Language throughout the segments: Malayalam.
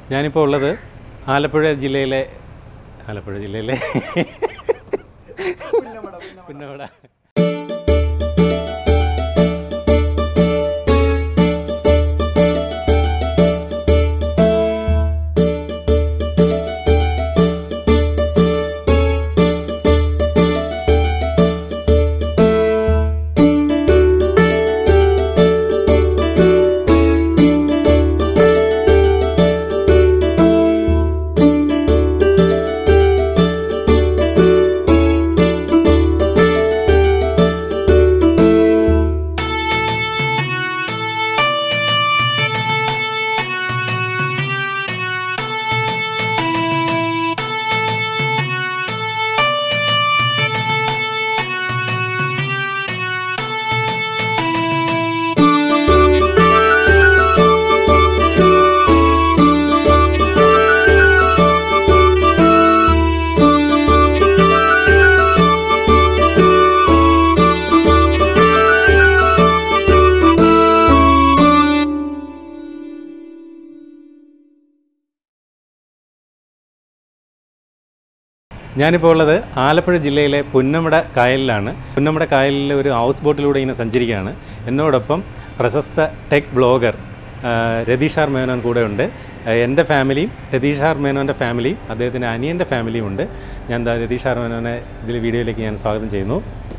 ഞാനിപ്പോൾ ഉള്ളത് ആലപ്പുഴ ജില്ലയിലെ ആലപ്പുഴ ജില്ലയിലെ പുന്നമട ഞാനിപ്പോൾ ഉള്ളത് ആലപ്പുഴ ജില്ലയിലെ പുന്നമട കായലിലാണ് പുന്നമട കായലിലെ ഒരു ഹൗസ് ബോട്ടിലൂടെ ഇങ്ങനെ സഞ്ചരിക്കുകയാണ് എന്നോടൊപ്പം പ്രശസ്ത ടെക് ബ്ലോഗർ ആ, രതീഷാർ മേനോൻ കൂടെ ഉണ്ട് ആ, എൻ്റെ ഫാമിലിയും രതീഷാർ മേനോൻ്റെ ഫാമിലിയും അദ്ദേഹത്തിൻ്റെ അനിയൻ്റെ ഫാമിലിയും ഉണ്ട് ഞാൻ എന്താ രതീഷാർ മേനോനെ ഇതിൽ വീഡിയോയിലേക്ക് ഞാൻ സ്വാഗതം ചെയ്യുന്നു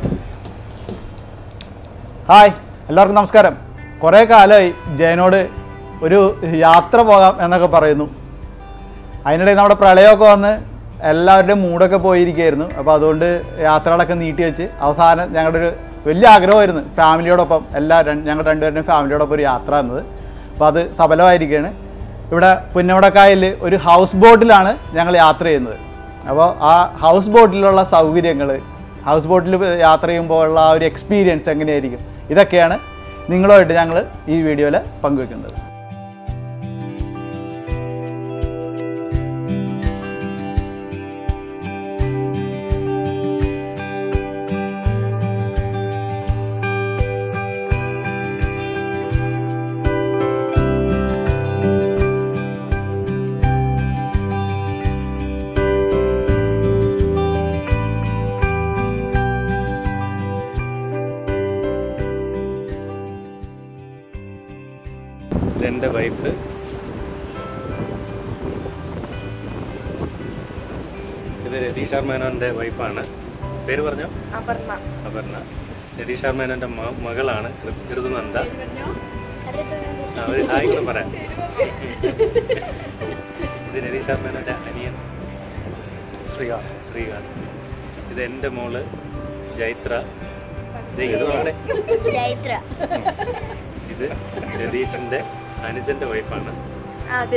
ഹായ് എല്ലാവർക്കും നമസ്കാരം കുറേ കാലമായി ജയനോട് ഒരു യാത്ര പോകാം എന്നൊക്കെ പറയുന്നു അതിനിടയിൽ നമ്മുടെ പ്രളയമൊക്കെ വന്ന് എല്ലാവരുടെയും മൂടൊക്കെ പോയിരിക്കുകയായിരുന്നു അപ്പോൾ അതുകൊണ്ട് യാത്രകളൊക്കെ നീട്ടി വെച്ച് അവസാനം ഞങ്ങളുടെ ഒരു വലിയ ആഗ്രഹമായിരുന്നു ഫാമിലിയോടൊപ്പം എല്ലാ രണ്ട് ഞങ്ങൾ രണ്ടുപേരുടെയും ഫാമിലിയോടൊപ്പം ഒരു യാത്ര എന്നത് അപ്പോൾ അത് സഫലമായിരിക്കുകയാണ് ഇവിടെ പുന്നമടക്കായലിൽ ഒരു ഹൗസ് ബോട്ടിലാണ് ഞങ്ങൾ യാത്ര ചെയ്യുന്നത് അപ്പോൾ ആ ഹൗസ് ബോട്ടിലുള്ള സൗകര്യങ്ങൾ ഹൗസ് ബോട്ടിൽ യാത്ര ചെയ്യുമ്പോൾ ഉള്ള ആ ഒരു എക്സ്പീരിയൻസ് എങ്ങനെയായിരിക്കും ഇതൊക്കെയാണ് നിങ്ങളുമായിട്ട് ഞങ്ങൾ ഈ വീഡിയോയിൽ പങ്കുവെക്കുന്നത് ഇതെൻ്റെ വൈഫ് ഇത് രതീഷാർ മേനോൻ്റെ വൈഫാണ് പേര് പറഞ്ഞോ അപർണ അപർണ രതീഷാർ മേനോൻ്റെ മ- മകളാണ് ഋതുനന്ദ ആ, ഒരു ഹായ് കൂടെ പറയാം ഇത് രതീഷാർ മേനോൻ്റെ അനിയൻ ശ്രീകാന്ത് ശ്രീകാന്ത് ഇത് എൻ്റെ മോള് ജൈത്ര ദേ ഇത് നോക്കണേ. ചൈത്ര ഇത് രതീഷിൻ്റെ അനുജൻ്റെ വൈഫാണ് ആതിര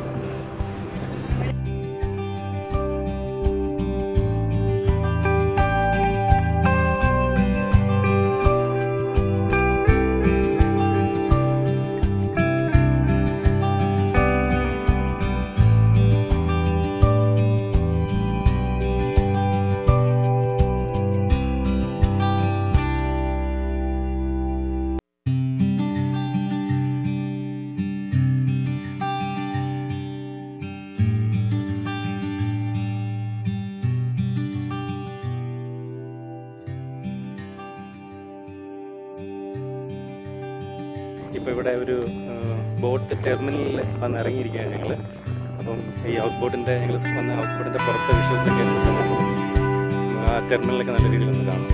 ഇപ്പോൾ ഇവിടെ ഒരു ആ, ബോട്ട് ടെർമിനലിൽ വന്ന് ഇറങ്ങിയിരിക്കുകയാണ് ഞങ്ങൾ അപ്പം ഈ ഹൗസ് ബോട്ടിൻ്റെ ഞങ്ങൾ വന്ന ഹൗസ് ബോട്ടിൻ്റെ പുറത്തെ വിഷ്വൽസ് ഒക്കെ just ഒന്ന് ആ ടെർമിനലൊക്കെ നല്ല രീതിയിൽ ഒന്ന് കാണാം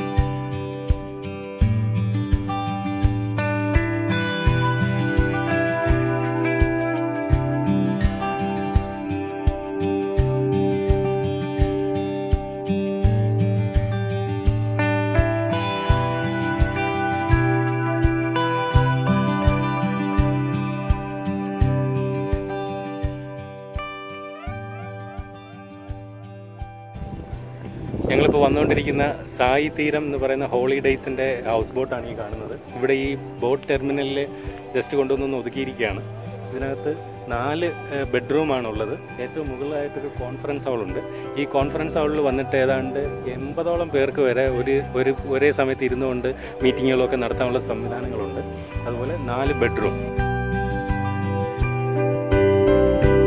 ഞങ്ങളിപ്പോൾ വന്നുകൊണ്ടിരിക്കുന്ന സായി തീരം എന്ന് പറയുന്ന ഹോളിഡേയ്സിൻ്റെ ഹൗസ് ബോട്ടാണ് ഈ കാണുന്നത് ഇവിടെ ഈ ബോട്ട് ടെർമിനലിൽ ജസ്റ്റ് കൊണ്ടുവന്നൊന്ന് ഒതുക്കിയിരിക്കുകയാണ് ഇതിനകത്ത് നാല് ബെഡ്റൂമാണ് ഉള്ളത് ഏറ്റവും മുകളിലായിട്ടൊരു കോൺഫറൻസ് ഹാളുണ്ട് ഈ കോൺഫറൻസ് ഹാളിൽ വന്നിട്ട് ഏതാണ്ട് എൺപതോളം പേർക്ക് വരെ ഒരു ഒരു ഒരേ സമയത്ത് ഇരുന്നുകൊണ്ട് മീറ്റിങ്ങുകളൊക്കെ നടത്താനുള്ള സംവിധാനങ്ങളുണ്ട് അതുപോലെ നാല് ബെഡ്റൂം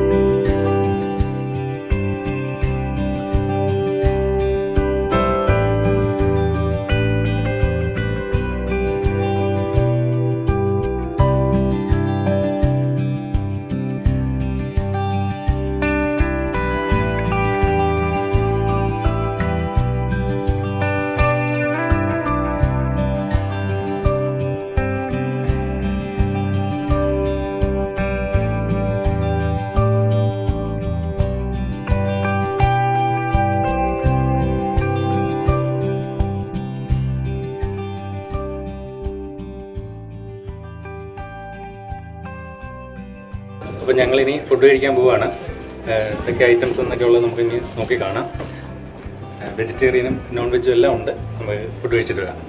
ഞങ്ങളിനി ഫുഡ് കഴിക്കാൻ പോവുകയാണ് ഏഹ് എന്തൊക്കെ ഐറ്റംസ് എന്നൊക്കെ ഉള്ളത് നമുക്ക് ഇനി നോക്കി കാണാം വെജിറ്റേറിയനും നോൺ വെജും എല്ലാം ഉണ്ട് നമുക്ക് ഫുഡ് കഴിച്ചിട്ട് വരാം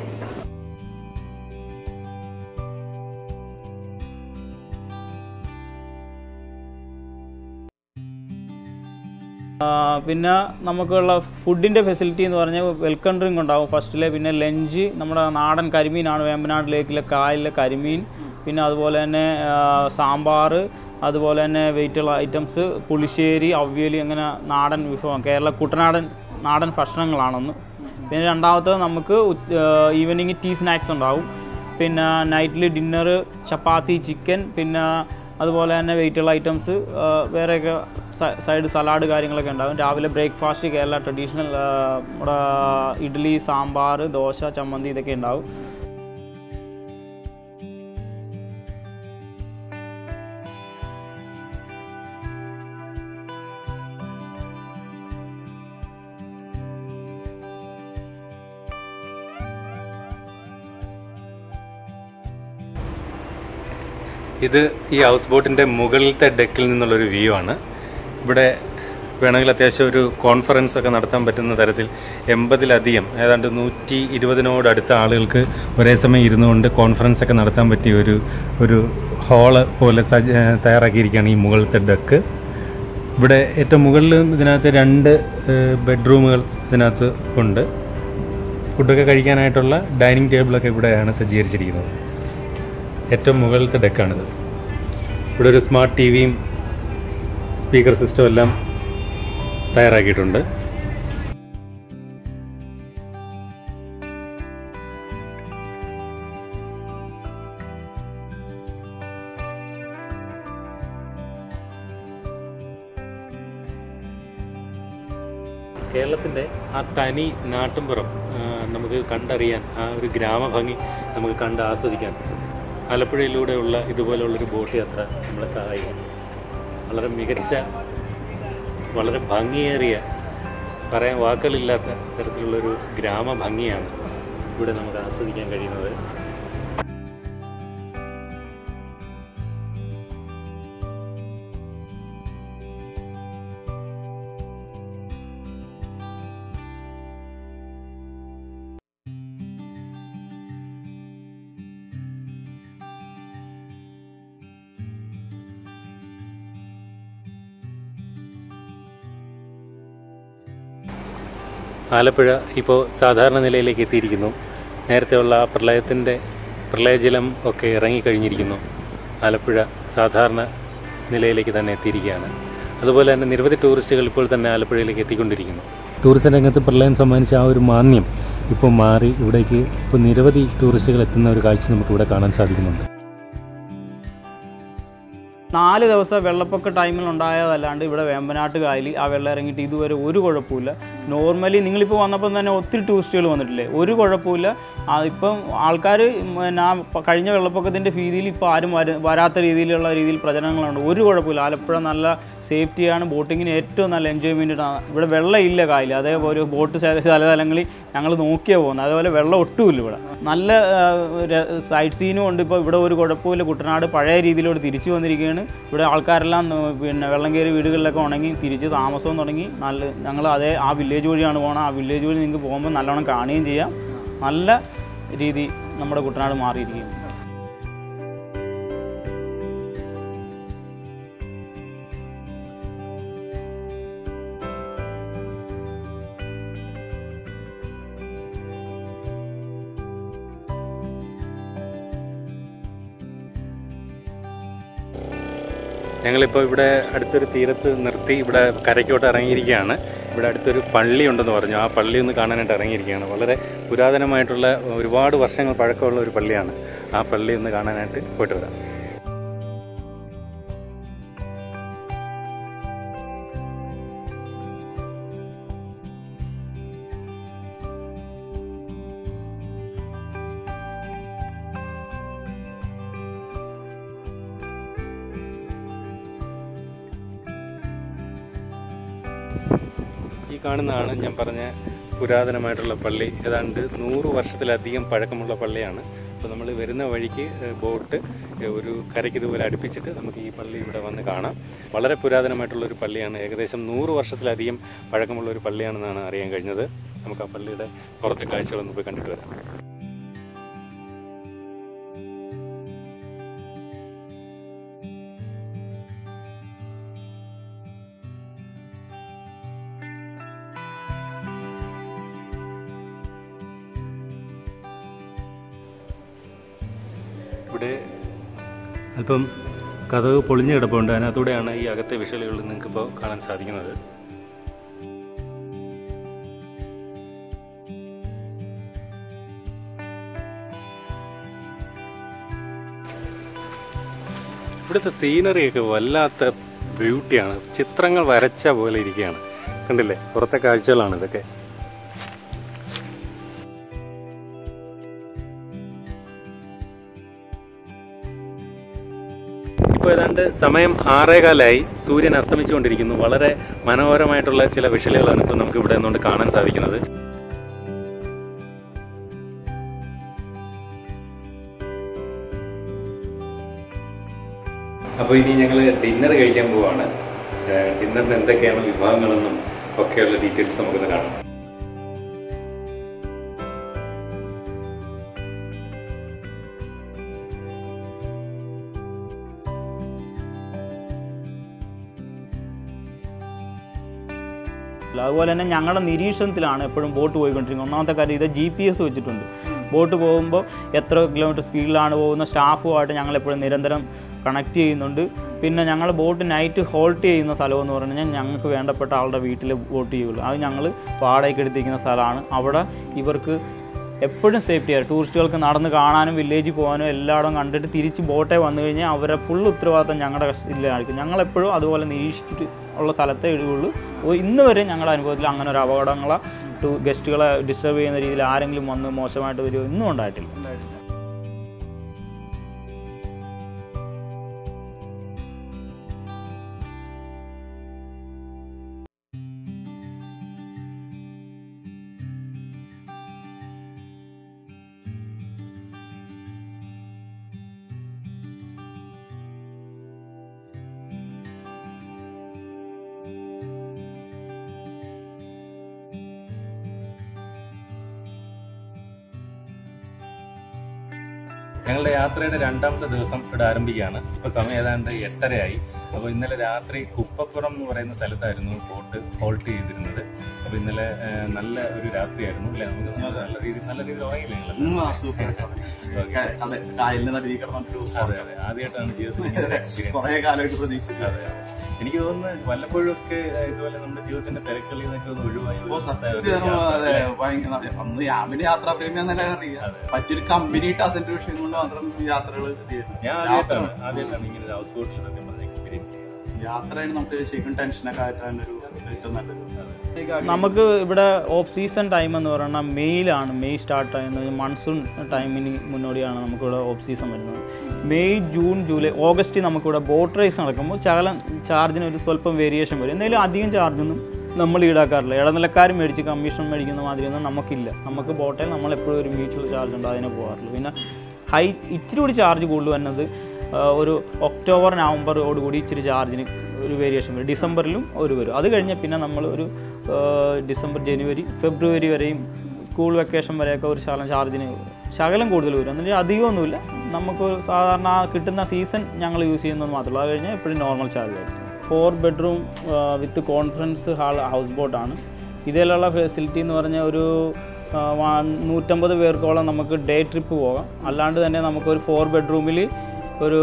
ആ, പിന്നെ നമുക്കുള്ള ഫുഡിൻ്റെ ഫെസിലിറ്റി എന്ന് പറഞ്ഞാൽ വെൽക്കം ഡ്രിങ്ക് ഉണ്ടാവും ഫസ്റ്റിലെ പിന്നെ ലഞ്ച് നമ്മുടെ നാടൻ കരിമീനാണ് വേമ്പനാട് ലേക്കിലെ കായലിലെ കരിമീൻ പിന്നെ അതുപോലെ തന്നെ ആ, സാമ്പാർ അതുപോലെ തന്നെ വെയിറ്റുള്ള ഐറ്റംസ് പുളിശ്ശേരി അവിയൽ അങ്ങനെ നാടൻ വിഭവം കേരള കുട്ടനാടൻ നാടൻ ഭക്ഷണങ്ങളാണെന്ന് പിന്നെ രണ്ടാമത്തത് നമുക്ക് ഈവനിങ് ടീ സ്നാക്സ് ഉണ്ടാവും പിന്നെ നൈറ്റിൽ ഡിന്നർ ചപ്പാത്തി ചിക്കൻ പിന്നെ അതുപോലെ തന്നെ വെയിറ്റുള്ള ഐറ്റംസ് വേറെയൊക്കെ സൈഡ് സലാഡ് കാര്യങ്ങളൊക്കെ ഉണ്ടാകും രാവിലെ ബ്രേക്ക്ഫാസ്റ്റ് കേരള ട്രഡീഷണൽ നമ്മുടെ ഇഡ്ഡലി സാമ്പാർ ദോശ ചമ്മന്തി ഇതൊക്കെ ഉണ്ടാവും ഇത് ഈ ഹൗസ് ബോട്ടിൻ്റെ മുകളിലത്തെ ഡെക്കിൽ നിന്നുള്ളൊരു വ്യൂ ആണ് ഇവിടെ വേണമെങ്കിൽ അത്യാവശ്യം ഒരു കോൺഫറൻസ് ഒക്കെ നടത്താൻ പറ്റുന്ന തരത്തിൽ എൺപതിലധികം ഏതാണ്ട് നൂറ്റി ഇരുപതിനോട് അടുത്ത ആളുകൾക്ക് ഒരേ സമയം ഇരുന്നുകൊണ്ട് കോൺഫറൻസ് ഒക്കെ നടത്താൻ പറ്റിയ ഒരു ഒരു ഹാള് പോലെ സജ്ജ തയ്യാറാക്കിയിരിക്കുകയാണ് ഈ മുകളിലത്തെ ഡെക്ക് ഇവിടെ ഏറ്റവും മുകളിൽ ഇതിനകത്ത് രണ്ട് ബെഡ്റൂമുകൾ ഇതിനകത്ത് ഉണ്ട് ഫുഡൊക്കെ കഴിക്കാനായിട്ടുള്ള ഡൈനിങ് ടേബിളൊക്കെ ഇവിടെയാണ് സജ്ജീകരിച്ചിരിക്കുന്നത് ഏറ്റവും മുകളിലത്തെ ഡെക്കാണിത് ഇവിടെ ഒരു സ്മാർട്ട് ടി വിയും സ്പീക്കർ സിസ്റ്റം എല്ലാം തയ്യാറാക്കിയിട്ടുണ്ട് കേരളത്തിൻ്റെ ആ തനി നാട്ടിൻപുറം ആ, നമുക്ക് കണ്ടറിയാൻ ആ ഒരു ഗ്രാമഭംഗി നമുക്ക് കണ്ട് ആസ്വദിക്കാൻ ആലപ്പുഴയിലൂടെയുള്ള ഇതുപോലുള്ളൊരു ബോട്ട് യാത്ര നമ്മളെ സഹായിക്കും വളരെ മികച്ച വളരെ ഭംഗിയേറിയ പറയാൻ വാക്കുകളില്ലാത്ത തരത്തിലുള്ളൊരു ഗ്രാമഭംഗിയാണ് ഇവിടെ നമുക്ക് ആസ്വദിക്കാൻ കഴിയുന്നത് ആലപ്പുഴ ഇപ്പോൾ സാധാരണ നിലയിലേക്ക് എത്തിയിരിക്കുന്നു നേരത്തെയുള്ള ആ പ്രളയത്തിൻ്റെ പ്രളയജലം ഒക്കെ ഇറങ്ങിക്കഴിഞ്ഞിരിക്കുന്നു ആലപ്പുഴ സാധാരണ നിലയിലേക്ക് തന്നെ എത്തിയിരിക്കുകയാണ് അതുപോലെ തന്നെ നിരവധി ടൂറിസ്റ്റുകൾ ഇപ്പോൾ തന്നെ ആലപ്പുഴയിലേക്ക് എത്തിക്കൊണ്ടിരിക്കുന്നു ടൂറിസം രംഗത്ത് പ്രളയം സമ്മാനിച്ച ആ ഒരു മാന്യം ഇപ്പോൾ മാറി ഇവിടേക്ക് ഇപ്പോൾ നിരവധി ടൂറിസ്റ്റുകൾ എത്തുന്ന ഒരു കാഴ്ച നമുക്ക് ഇവിടെ കാണാൻ സാധിക്കുന്നുണ്ട് നാല് ദിവസം വെള്ളപ്പൊക്ക ടൈമിൽ ഉണ്ടായതല്ലാണ്ട് ഇവിടെ വേമ്പനാട്ട് കായൽ ആ വെള്ളം ഇറങ്ങിയിട്ട് ഇതുവരെ ഒരു കുഴപ്പമില്ല നോർമലി നിങ്ങളിപ്പോൾ വന്നപ്പം തന്നെ ഒത്തിരി ടൂറിസ്റ്റുകൾ വന്നിട്ടില്ലേ ഒരു കുഴപ്പമില്ല ആ, ഇപ്പം ആൾക്കാർ പിന്നെ ആ പ- കഴിഞ്ഞ വെള്ളപ്പൊക്കത്തിൻ്റെ ഭീതിയിൽ ഇപ്പോൾ ആരും വര വരാത്ത രീതിയിലുള്ള രീതിയിൽ പ്രചരണങ്ങളുണ്ട് ഒരു കുഴപ്പമില്ല ആലപ്പുഴ നല്ല സേഫ്റ്റിയാണ് ബോട്ടിങ്ങിന് ഏറ്റവും നല്ല എൻജോയ്മെൻറ്റാണ് ഇവിടെ വെള്ളം ഇല്ല കായൽ അതേപോലെ ബോട്ട് സ്ഥല- സ്ഥലതലങ്ങളിൽ ഞങ്ങൾ നോക്കിയാണ് പോകുന്നത് അതേപോലെ വെള്ളം ഒട്ടുമില്ല ഇവിടെ നല്ല സൈഡ് സീനും ഉണ്ട് ഇപ്പോൾ ഇവിടെ ഒരു കുഴപ്പമില്ല കുട്ടനാട് പഴയ രീതിയിലോട്ട് തിരിച്ചു വന്നിരിക്കുകയാണ് ഇവിടെ ആൾക്കാരെല്ലാം ഉം, പിന്നെ വെള്ളം കയറി വീടുകളിലൊക്കെ ഉണങ്ങി തിരിച്ച് താമസവും തുടങ്ങി നല്ല ഞങ്ങൾ അതേ ആ വില്ലേജ് വഴിയാണ് പോകണം ആ വില്ലേജ് വഴി നിങ്ങൾക്ക് പോകുമ്പോൾ നല്ലോണം കാണുകയും ചെയ്യാം നല്ല രീതി നമ്മുടെ കുട്ടനാട് മാറിയിരിക്കുകയാണ് ഞങ്ങളിപ്പോൾ ഇവിടെ അടുത്തൊരു തീരത്ത് നിർത്തി ഇവിടെ കരയ്ക്കോട്ട് ഇറങ്ങിയിരിക്കുകയാണ് ഇവിടെ അടുത്തൊരു പള്ളി ഉണ്ടെന്ന് പറഞ്ഞു ആ പള്ളി ഒന്ന് കാണാനായിട്ട് ഇറങ്ങിയിരിക്കുകയാണ് വളരെ പുരാതനമായിട്ടുള്ള ഒരുപാട് വർഷങ്ങൾ പഴക്കമുള്ള ഒരു പള്ളിയാണ് ആ പള്ളി ഒന്ന് കാണാനായിട്ട് പോയിട്ട് വരാം ഈ കാണുന്നതാണ് ഞാൻ പറഞ്ഞ പുരാതനമായിട്ടുള്ള പള്ളി ഏതാണ്ട് നൂറ് വർഷത്തിലധികം പഴക്കമുള്ള പള്ളിയാണ് അപ്പോൾ നമ്മൾ വരുന്ന വഴിക്ക് ഏഹ്, ബോട്ട് ഒരു കരയ്ക്ക് ഇതുപോലെ അടുപ്പിച്ചിട്ട് നമുക്ക് ഈ പള്ളി ഇവിടെ വന്ന് കാണാം വളരെ പുരാതനമായിട്ടുള്ള ഒരു പള്ളിയാണ് ഏകദേശം നൂറ് വർഷത്തിലധികം പഴക്കമുള്ള ഒരു പള്ളിയാണെന്നാണ് അറിയാൻ കഴിഞ്ഞത് നമുക്ക് ആ പള്ളിയുടെ പുറത്തെ കാഴ്ചകളൊന്ന് പോയി കണ്ടിട്ട് വരാം ഇവിടെ അല്പം കഥവ് പൊളിഞ്ഞു കിടപ്പുണ്ട് അതിനകത്തൂടെയാണ് ഈ അകത്തെ വിഷലുകൾ നിങ്ങൾക്കിപ്പോൾ കാണാൻ സാധിക്കുന്നത് ഇവിടുത്തെ സീനറിയൊക്കെ വല്ലാത്ത ബ്യൂട്ടിയാണ് ചിത്രങ്ങൾ വരച്ച പോലെ ഇരിക്കുകയാണ് കണ്ടില്ലേ പുറത്തെ കാഴ്ചകളാണ് ഇതൊക്കെ ഇപ്പോൾ ഏതാണ്ട് സമയം ആറേകാലായി സൂര്യൻ അസ്തമിച്ചുകൊണ്ടിരിക്കുന്നു വളരെ മനോഹരമായിട്ടുള്ള ചില വിഷലുകളാണ് ഇപ്പോൾ നമുക്ക് ഇവിടെ നിന്നുകൊണ്ട് കാണാൻ സാധിക്കുന്നത് അപ്പോൾ ഇനി ഞങ്ങൾ ഡിന്നർ കഴിക്കാൻ പോവാണ് ഡിന്നറിന് എന്തൊക്കെയാണ് വിഭവങ്ങളെന്നും ഒക്കെയുള്ള ഡീറ്റെയിൽസ് നമുക്കൊന്ന് കാണാം അതുപോലെ തന്നെ ഞങ്ങളുടെ നിരീക്ഷണത്തിലാണ് എപ്പോഴും ബോട്ട് പോയിക്കൊണ്ടിരിക്കുന്നത് ഒന്നാമത്തെ കാര്യം ഇത് ജി പി എസ് വെച്ചിട്ടുണ്ട് ബോട്ട് പോകുമ്പോൾ എത്ര കിലോമീറ്റർ സ്പീഡിലാണ് പോകുന്ന സ്റ്റാഫുമായിട്ട് ഞങ്ങൾ എപ്പോഴും നിരന്തരം കണക്ട് ചെയ്യുന്നുണ്ട് പിന്നെ ഞങ്ങൾ ബോട്ട് നൈറ്റ് ഹോൾട്ട് ചെയ്യുന്ന സ്ഥലം എന്ന് പറഞ്ഞു കഴിഞ്ഞാൽ ഞങ്ങൾക്ക് വേണ്ടപ്പെട്ട ആളുടെ വീട്ടിൽ ബോട്ട് ചെയ്യുള്ളൂ അത് ഞങ്ങൾ വാടകയ്ക്ക് എടുത്തിരിക്കുന്ന സ്ഥലമാണ് അവിടെ ഇവർക്ക് എപ്പോഴും സേഫ്റ്റി ആയിരുന്നു ടൂറിസ്റ്റുകൾക്ക് നടന്ന് കാണാനും വില്ലേജിൽ പോകാനും എല്ലായിടവും കണ്ടിട്ട് തിരിച്ച് ബോട്ടേ വന്നു കഴിഞ്ഞാൽ അവരെ ഫുൾ ഉത്തരവാദിത്തം ഞങ്ങളുടെ കസ്റ്റഡിയിലായിരിക്കും ഞങ്ങളെപ്പോഴും അതുപോലെ നിരീക്ഷിച്ചിട്ട് ഉള്ള സ്ഥലത്തെ ഇടുകയുള്ളൂ ഓ ഇന്ന് വരെ ഞങ്ങളുടെ അനുഭവത്തിൽ അങ്ങനെ ഒരു അപകടങ്ങളോ ടൂ ഗസ്റ്റുകളെ ഡിസ്റ്റർബ് ചെയ്യുന്ന രീതിയിൽ ആരെങ്കിലും വന്ന് മോശമായിട്ട് വരുമോ ഇന്നും ഉണ്ടായിട്ടില്ല ഞങ്ങളുടെ യാത്രയുടെ രണ്ടാമത്തെ ദിവസം ഇവിടെ ആരംഭിക്കുകയാണ് ഇപ്പൊ സമയം ഏതാണ്ട് എട്ടരയായി അപ്പോൾ ഇന്നലെ രാത്രി കുപ്പപ്പുറം എന്ന് പറയുന്ന സ്ഥലത്തായിരുന്നു ബോട്ട് ഹോൾട്ട് ചെയ്തിരുന്നത് അപ്പോൾ ഇന്നലെ ആ, നല്ല ഒരു രാത്രിയായിരുന്നു അല്ലെ നമുക്ക് നല്ല രീതിയിൽ നല്ല രീതിയിൽ ഉറങ്ങിയില്ലേ നിങ്ങൾ കായലിന്റെ നടുവിൽ കിടന്നിട്ടൊരു അതെ അതെ ആദ്യമായിട്ടാണ് ജീവിതത്തിൽ ഇങ്ങനെ ഒരു എക്സ്പീരിയൻസ് കുറെ കാലമായിട്ട് പ്രതീക്ഷിച്ചു അതെ അതെ. എനിക്ക് തോന്നുന്നു വല്ലപ്പോഴും ഒക്കെ ഇതുപോലെ നമ്മുടെ ജീവിതത്തിന്റെ തിരക്കളിൽ നിന്നൊക്കെ ഒന്ന് ഒഴിവായി ഒരു ഓ അവസ്ഥ, ഒരു സത്യം യാത്ര. അതെ ഭയങ്കര അന്ന് യാമിന് യാത്രാ പ്രേമിയാന്നല്ല അറിയാം മറ്റൊരു കമ്പനി ഇട്ടാത്തിന്റെ വിഷയം കൊണ്ട് മാത്രം യാത്രകൾ ഞാൻ ആദ്യമായിട്ടാണ് ആദ്യമായിട്ടാണ് ഇങ്ങനെ ഒരു ഹൗസ് ബോട്ടിൽ സത്യം പറഞ്ഞ എക്സ്പീരിയൻസ് ചെയ്യുന്നത് യാത്രയാണ് നമുക്ക് ശരിക്കും ടെൻഷനൊക്കെ ആറ്റാനൊരു ഏറ്റവും നല്ലത് നമുക്ക് ഇവിടെ ഓഫ് സീസൺ ടൈം എന്ന് പറയുന്നത് മെയ്യിലാണ് മെയ് സ്റ്റാർട്ട് ചെയ്യുന്നത് മൺസൂൺ ടൈമിന് മുന്നോടിയാണ് നമുക്കിവിടെ ഓഫ് സീസൺ വരുന്നത് മെയ് ജൂൺ ജൂലൈ ഓഗസ്റ്റ് നമുക്കിവിടെ ബോട്ട് റേസ് നടക്കുമ്പോൾ ശകലം ചാർജിന് ഒരു സ്വല്പം വേരിയേഷൻ വരും എന്തെങ്കിലും അധികം ചാർജൊന്നും നമ്മൾ ഈടാക്കാറില്ല ഇടനിലക്കാർ മേടിച്ച് കമ്മീഷൻ മേടിക്കുന്ന മാതിരിയൊന്നും നമുക്കില്ല നമുക്ക് ബോട്ടിൽ നമ്മൾ എപ്പോഴും ഒരു മ്യൂച്വൽ ചാർജ് ഉണ്ട് അതിനെ പോകാറുള്ളൂ പിന്നെ ഹൈ ഇച്ചിരി കൂടി ചാർജ് കൂടുതൽ വരുന്നത് ആ, ഒരു ഒക്ടോബർ നവംബറോടുകൂടി ഇച്ചിരി ചാർജിന് ഒരു വേരിയേഷൻ വരും ഡിസംബറിലും ഒരു വരും അത് കഴിഞ്ഞ് പിന്നെ നമ്മൾ ഒരു ആ, ഡിസംബർ ജനുവരി ഫെബ്രുവരി വരെയും സ്കൂൾ വെക്കേഷൻ വരെയൊക്കെ ഒരു ശകലം ചാർജിന് ശകലം കൂടുതൽ വരും എന്നുവെച്ചാൽ അധികമൊന്നുമില്ല നമുക്ക് സാധാരണ ആ കിട്ടുന്ന സീസൺ ഞങ്ങൾ യൂസ് ചെയ്യുന്നത് മാത്രമേ ഉള്ളൂ അത് കഴിഞ്ഞാൽ എപ്പോഴും നോർമൽ ചാർജ് ആയിരിക്കും four bedroom with conference hall house ബോട്ടാണ് ഇതിലുള്ള ഫെസിലിറ്റി എന്ന് പറഞ്ഞാൽ ഒരു ആ, വൺ- നൂറ്റമ്പത് പേർക്കോളം നമുക്ക് ഡേ ട്രിപ്പ് പോകാം അല്ലാണ്ട് തന്നെ നമുക്കൊരു ഫോർ ബെഡ്റൂമിൽ ഒരു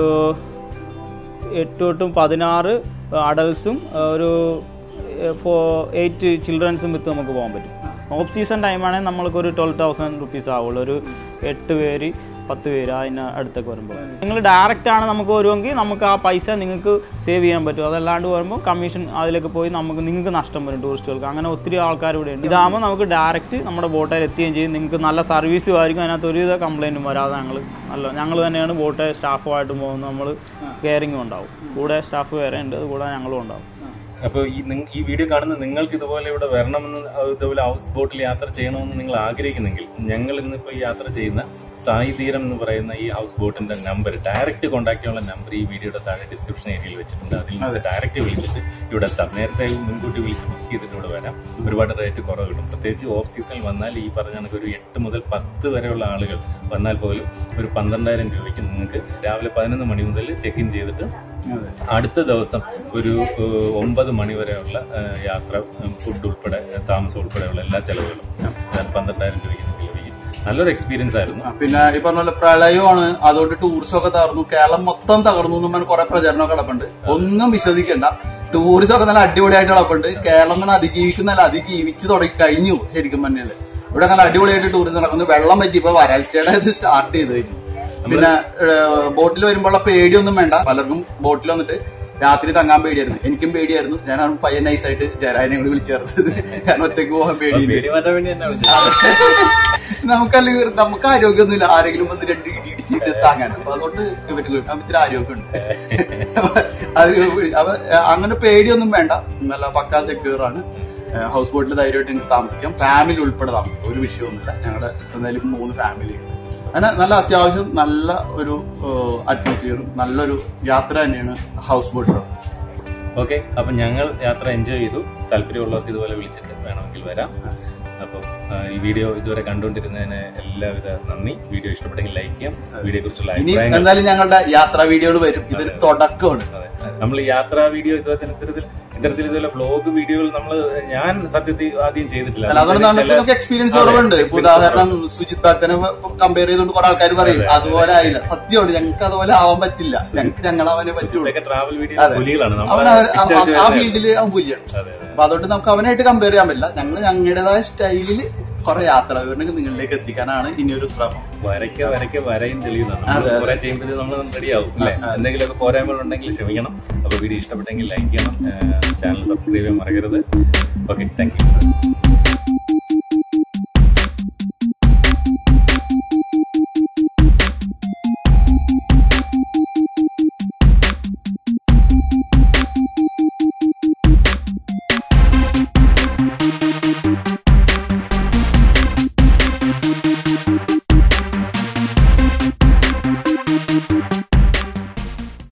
എട്ട് തൊട്ടും പതിനാറ് അഡൽസും ഒരു ഫോ എയ്റ്റ് ചിൽഡ്രൻസും വിത്ത് നമുക്ക് പോകാൻ പറ്റും ഓഫ് സീസൺ ടൈമാണെങ്കിൽ നമ്മൾക്കൊരു ട്വൽവ് തൗസൻഡ് റുപ്പീസ് ആവുള്ളൂ ഒരു എട്ട് പേര് പത്ത് പേര് അതിന് അടുത്തൊക്കെ വരുമ്പോൾ നിങ്ങൾ ഡയറക്റ്റ് ആണ് നമുക്ക് വരുമെങ്കിൽ നമുക്ക് ആ പൈസ നിങ്ങൾക്ക് സേവ് ചെയ്യാൻ പറ്റും അതല്ലാണ്ട് വരുമ്പോൾ കമ്മീഷൻ അതിലേക്ക് പോയി നമുക്ക് നിങ്ങൾക്ക് നഷ്ടം വരും ടൂറിസ്റ്റുകൾക്ക് അങ്ങനെ ഒത്തിരി ആൾക്കാർ ഇവിടെ ഉണ്ട് ഇതാകുമ്പോൾ നമുക്ക് ഡയറക്റ്റ് നമ്മുടെ ബോട്ടിൽ എത്തുകയും ചെയ്യും നിങ്ങൾക്ക് നല്ല സർവീസും ആയിരിക്കും അതിനകത്ത് ഒരുവിധ കംപ്ലൈൻറ്റും വരാതെ ഞങ്ങൾ നല്ല ഞങ്ങൾ തന്നെയാണ് ബോട്ട് സ്റ്റാഫുമായിട്ട് പോകുന്നത് നമ്മൾ കെയറിങ്ങും ഉണ്ടാവും കൂടെ സ്റ്റാഫ് വേറെ ഉണ്ട് കൂടെ ഞങ്ങളും ഉണ്ടാവും അപ്പോൾ ഈ നിങ്ങ- ഈ വീഡിയോ കാണുന്ന നിങ്ങൾക്ക് ഇതുപോലെ ഇവിടെ വരണമെന്ന് അഹ് ഇതുപോലെ ഹൗസ് ബോട്ടിൽ യാത്ര ചെയ്യണമെന്ന് നിങ്ങൾ ആഗ്രഹിക്കുന്നെങ്കിൽ ഞങ്ങൾ ഇന്നിപ്പോൾ ഈ യാത്ര ചെയ്യുന്ന സായി തീരം എന്ന് പറയുന്ന ഈ ഹൗസ് ബോട്ടിന്റെ നമ്പർ ഡയറക്റ്റ് കോൺടാക്ട് ചെയ്യാനുള്ള നമ്പർ ഈ വീഡിയോയുടെ താഴെ ഡിസ്ക്രിപ്ഷൻ ഏരിയയിൽ വെച്ചിട്ടുണ്ട് അതിൽ നിന്ന് ഡയറക്റ്റ് വിളിച്ചിട്ട് ഇവിടെ എത്താം നേരത്തെ മുൻകൂട്ടി വിളിച്ച് ബുക്ക് ചെയ്തിട്ട് ഇവിടെ വരാം ഒരുപാട് റേറ്റ് കുറവ് കിട്ടും പ്രത്യേകിച്ച് ഓഫ് സീസണിൽ വന്നാൽ ഈ പറഞ്ഞ കണക്ക് ഒരു എട്ട് മുതൽ പത്ത് വരെയുള്ള ആളുകൾ വന്നാൽ പോലും ഒരു പന്ത്രണ്ടായിരം രൂപയ്ക്ക് നിങ്ങൾക്ക് രാവിലെ പതിനൊന്ന് മണി മുതൽ ചെക്ക് ഇൻ ചെയ്തിട്ട് അതെ അടുത്ത ദിവസം ഒരു ഏഹ്, ഒമ്പത് മണി വരെയുള്ള ഏഹ്, യാത്ര ഏഹ്, ഫുഡ് ഉൾപ്പെടെ ഏഹ്, താമസം ഉൾപ്പെടെയുള്ള എല്ലാ ചെലവുകളും ഏഹ്, പന്ത്രണ്ടായിരം രൂപയ്ക്ക് നിങ്ങൾക്ക് ലഭിക്കും നല്ലൊരു എക്സ്പീരിയൻസ് ആയിരുന്നു ആ, പിന്നെ ഈ പറഞ്ഞ പോലെ പ്രളയമാണ് അതുകൊണ്ട് ടൂറിസം ഒക്കെ തകർന്നു കേരളം മൊത്തം തകർന്നു എന്ന് പറഞ്ഞ കുറെ പ്രചരണമൊക്കെ കിടപ്പുണ്ട് ഒന്നും വിശ്വസിക്കണ്ട ടൂറിസം ഒക്കെ നല്ല അടിപൊളിയായിട്ട് കിടപ്പുണ്ട് കേരളം തന്നെ അതിജീവിക്കുന്നല്ല അതിജീവിച്ച് തുടങ്ങി കഴിഞ്ഞു ശരിക്കും പറഞ്ഞാല് ഇവിടെ നല്ല അടിപൊളിയായിട്ട് ടൂറിസം നടക്കുന്നു വെള്ളം പറ്റി ഇപ്പൊ വരൾച്ചയുടെ ഇത് സ്റ്റാർട്ട് ചെയ്തു കഴിഞ്ഞു പിന്നെ ബോട്ടിൽ വരുമ്പോഴുള്ള പേടിയൊന്നും വേണ്ട പലർക്കും ബോട്ടിൽ വന്നിട്ട് രാത്രി തങ്ങാൻ പേടിയായിരുന്നു എനിക്കും പേടിയായിരുന്നു ഞാനാണ് പയ്യൻ നൈസായിട്ട് ജരായനെ കൂടി വിളിച്ചു ചേർത്തത് കാരണം ഒറ്റയ്ക്ക് പോകാൻ പേടിയുണ്ട് പേടി മാറ്റാൻ വേണ്ടി തന്നെ വിളിച്ചത്. നമുക്കല്ലെങ്കിൽ നമുക്ക് ആരോഗ്യമൊന്നുമില്ല ആരെങ്കിലും വന്ന് രണ്ട് ഇടി ഇടിച്ചിട്ട് താങ്ങാൻ അപ്പൊ അതുകൊണ്ട് ഇവർക്ക് ഇത്തിരി ആരോഗ്യമുണ്ട് അത് അവ അങ്ങനെ പേടിയൊന്നും വേണ്ട നല്ല പക്കാ സെക്യൂർ ആണ് ഹൗസ് ബോട്ടിൽ ധൈര്യമായിട്ട് നിങ്ങൾക്ക് താമസിക്കാം ഫാമിലി ഉൾപ്പെടെ താമസിക്കാം ഒരു വിഷയമൊന്നുമില്ല ഞങ്ങളുടെ എന്തായാലും മൂന്ന് ഫാമിലി അങ്ങനെ നല്ല അത്യാവശ്യം നല്ല ഒരു അറ്റ്മോസ്ഫിയറും നല്ലൊരു യാത്ര തന്നെയാണ് ഹൗസ് ബോട്ടിൽ ഓക്കെ അപ്പൊ ഞങ്ങൾ യാത്ര എൻജോയ് ചെയ്തു താല്പര്യമുള്ളവർക്ക് ഇതുപോലെ വിളിച്ചിട്ട് വേണമെങ്കിൽ വരാം അപ്പം ആ, ഈ വീഡിയോ ഇതുവരെ കണ്ടുകൊണ്ടിരുന്നതിന് എല്ലാവിധ നന്ദി വീഡിയോ ഇഷ്ടപ്പെട്ടെങ്കിൽ ലൈക്ക് ചെയ്യാം വീഡിയോ കുറിച്ചുള്ള ഇനി അഭിപ്രായങ്ങൾ എന്തായാലും ഞങ്ങളുടെ യാത്രാ വീഡിയോകൾ വരും ഇതൊരു തുടക്കമാണ് അതെ. നമ്മൾ യാത്രാ വീഡിയോ ഇതുപോലെ ഇത്തരത്തിൽ ഇത്തരത്തിൽ ഇതുപോലെ വ്ലോഗ് വീഡിയോകൾ നമ്മൾ ഞാൻ സത്യത്തിൽ ആദ്യം ചെയ്തിട്ടില്ല അല്ല അതുകൊണ്ട് ചില- നമുക്ക് എക്സ്പീരിയൻസ് അതെ, കുറവുണ്ട് ഇപ്പൊ experience ഉദാഹരണം സുജിത് ഭക്തനെ കമ്പയർ ചെയ്തുകൊണ്ട് കുറെ ആൾക്കാർ പറയും അതുപോലെ ആയില്ല സത്യമാണ് ഞങ്ങൾക്ക് അതുപോലെ ആവാൻ പറ്റില്ല ഞങ്ങൾക്ക് ഞങ്ങൾ അവനെ പറ്റുള്ളൂ ഇതൊക്കെ ട്രാവൽ വീഡിയോ അതെ. പുലികളാണ് അവൻ നമ്മൾ അവർ- ആ- ആ ഫീൽഡിൽ അവൻ പുലിയാണ് അതെ അതെ അപ്പൊ അതുകൊണ്ട് നമുക്ക് അവനായിട്ട് കമ്പയർ ചെയ്യാൻ പറ്റില്ല ഞങ്ങൾ ഞങ്ങളുടേതായ സ്റ്റൈലിൽ കുറെ യാത്രാ വിവരണങ്ങൾ നിങ്ങളിലേക്ക് എത്തിക്കാനാണ് ഇനിയൊരു ശ്രമം വരയ്ക്ക വരയ്ക്ക വരയും തെളിയുന്നതാണ് അതെ, നമ്മൾ അതെ. കുറെ ചെയ്യുമ്പോൾ നമ്മൾ റെഡിയാവും അല്ലേ എന്തെങ്കിലുമൊക്കെ പോരായ്മകൾ ഉണ്ടെങ്കിൽ ക്ഷമിക്കണം അപ്പൊ വീഡിയോ ഇഷ്ടപ്പെട്ടെങ്കിൽ ലൈക്ക് ചെയ്യണം ചാനൽ സബ്സ്ക്രൈബ് ചെയ്യാൻ മറക്കരുത് ഓക്കെ താങ്ക് യു